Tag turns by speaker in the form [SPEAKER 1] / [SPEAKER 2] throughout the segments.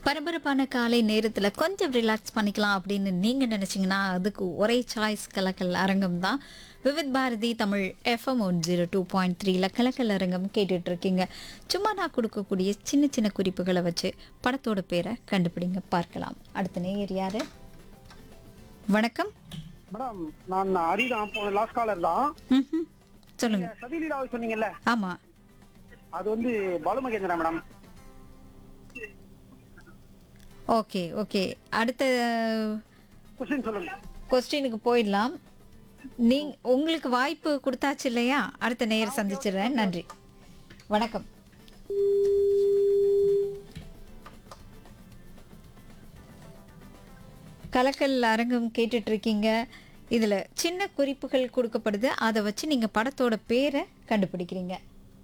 [SPEAKER 1] பரபரப்பான காலை நேரத்தில் கொஞ்சம் ரிலாக்ஸ் பண்ணிக்கலாம் அப்படின்னு நீங்கள் நினச்சிங்கன்னா அதுக்கு ஒரே சாய்ஸ் கலக்கல் அரங்கம் தான் Vividh Bharati Tamil FM one zero two point த்ரீல கலக்கல் அரங்கம் கேட்டுட்டு இருக்கீங்க சும்மா நான் கொடுக்கக்கூடிய சின்ன சின்ன குறிப்புகளை வச்சு படத்தோட பேரை கண்டுபிடிங்க பார்க்கலாம் அடுத்த நேயர் யாரு வணக்கம்
[SPEAKER 2] மேடம் நான் ஹரிதான் போன லாஸ்ட் காலர் தான்
[SPEAKER 1] ம்ஹும். சொல்லுங்க
[SPEAKER 2] சதிலீலாவை சொன்னீங்கல்ல
[SPEAKER 1] ஆமாம்
[SPEAKER 2] அது வந்து Balu Mahendra madam
[SPEAKER 1] okay okay அடுத்த
[SPEAKER 2] கொஸ்டின் சொல்லுங்க
[SPEAKER 1] கொஸ்டினுக்கு போயிடலாம் நீ உங்களுக்கு வாய்ப்பு கொடுத்தாச்சு இல்லையா அடுத்த நேயர் சந்திச்சிடுறேன் நன்றி வணக்கம் கலக்கல் அரங்கம் கேட்டுட்டு இருக்கீங்க இதில் சின்ன குறிப்புகள் கொடுக்கப்படுது அதை வச்சு நீங்கள் படத்தோட பேரை கண்டுபிடிக்கிறீங்க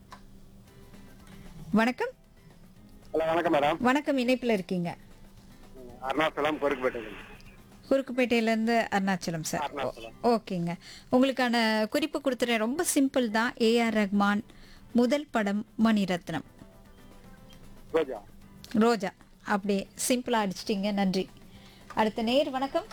[SPEAKER 1] வணக்கம்
[SPEAKER 2] ஹலோ வணக்கம் மேடம்
[SPEAKER 1] வணக்கம் இணைப்பில் இருக்கீங்க
[SPEAKER 2] அருணாச்சலம் பொறுக்கப்பட்டது
[SPEAKER 1] குறுக்குப்பேட்டையிலேருந்து அருணாச்சலம் சார்
[SPEAKER 2] அருணாச்சலம்.
[SPEAKER 1] ஓகேங்க உங்களுக்கான குறிப்பு கொடுத்துறேன் ரொம்ப சிம்பிள் தான் ஏஆர் ரஹ்மான் முதல் படம் மணிரத்னம்
[SPEAKER 2] ரோஜா
[SPEAKER 1] ரோஜா அப்படி சிம்பிளாக அடிச்சிட்டிங்க நன்றி அடுத்த நேர் வணக்கம்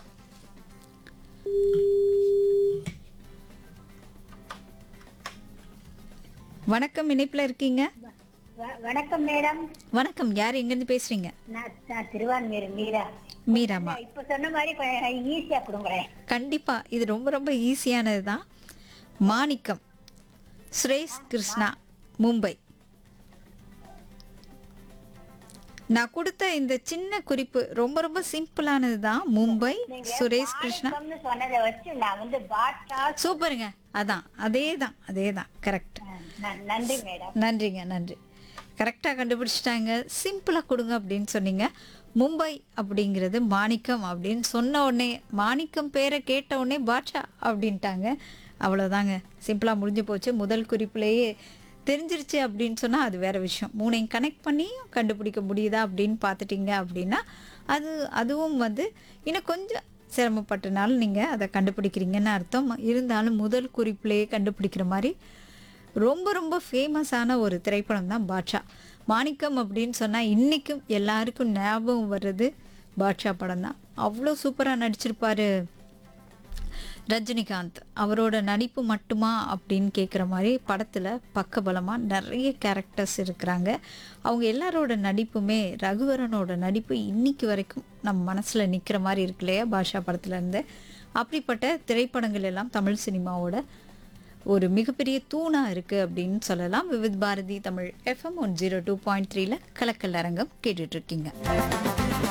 [SPEAKER 1] வணக்கம் இணைப்பில் இருக்கீங்க
[SPEAKER 3] வ- வணக்கம் மேடம்
[SPEAKER 1] வணக்கம் யார் எங்கேருந்து பேசுறீங்க
[SPEAKER 3] நான் நான் திருவான்மீர் மீரா
[SPEAKER 1] மீராமா
[SPEAKER 3] இப்ப சொன்ன மாதிரி கொஞ்சம் ஈஸியா கொடுங்களேன்
[SPEAKER 1] கண்டிப்பா இது ரொம்ப ரொம்ப ஈஸியானது தான் மாணிக்கம் சுரேஷ் கிருஷ்ணா மும்பை நான் கொடுத்த இந்த சின்ன குறிப்பு ரொம்ப ரொம்ப சிம்பிளானது தான் மும்பை சுரேஷ் கிருஷ்ணா
[SPEAKER 3] மாணிக்கம்னு சொன்னதை வச்சு நான் வந்து பாட்டா
[SPEAKER 1] சூப்பருங்க அதான் அதே தான் அதே தான் கரெக்ட்
[SPEAKER 3] ந- நன்றி மேடம்
[SPEAKER 1] நன்றிங்க நன்றி கரெக்டாக கண்டுபிடிச்சிட்டாங்க சிம்பிளாக கொடுங்க அப்படின்னு சொன்னீங்க மும்பை அப்படிங்கிறது மாணிக்கம் அப்படின்னு சொன்ன உடனே மாணிக்கம் பேரை கேட்ட உடனே பாட்ஷா அப்படின்ட்டாங்க அவ்வளோதாங்க சிம்பிளாக முடிஞ்சு போச்சு முதல் குறிப்புலேயே தெரிஞ்சிருச்சு அப்படின்னு சொன்னால் அது வேற விஷயம் மூணையும் கனெக்ட் பண்ணியும் கண்டுபிடிக்க முடியுதா அப்படின்னு பார்த்துட்டீங்க அப்படின்னா அது அதுவும் வந்து இன்னும் கொஞ்சம் சிரமப்பட்டனால நீங்கள் அதை கண்டுபிடிக்கிறீங்கன்னு அர்த்தம் இருந்தாலும் முதல் குறிப்புலேயே கண்டுபிடிக்கிற மாதிரி ரொம்ப ரொம்ப ஃபேமஸான ஒரு திரைப்படம் தான் பாட்ஷா மாணிக்கம் அப்படின்னு சொன்னால் இன்றைக்கும் எல்லாருக்கும் ஞாபகம் வர்றது பாட்ஷா படம் தான் அவ்வளோ சூப்பராக நடிச்சிருப்பாரு ரஜினிகாந்த் அவரோட நடிப்பு மட்டுமா அப்படின்னு கேட்குற மாதிரி படத்தில் பக்கபலமாக நிறைய கேரக்டர்ஸ் இருக்கிறாங்க அவங்க எல்லாரோட நடிப்புமே ரகுவரனோட நடிப்பு இன்னைக்கு வரைக்கும் நம்ம மனசில் நிற்கிற மாதிரி இருக்கு இல்லையா பாஷா படத்துலேருந்து அப்படிப்பட்ட திரைப்படங்கள் எல்லாம் தமிழ் சினிமாவோட ஒரு மிகப்பெரிய தூணாக இருக்குது அப்படின்னு சொல்லலாம் Vividh Bharati Tamil FM one zero two point த்ரீல கலக்கல் அரங்கம் கேட்டுட்ருக்கீங்க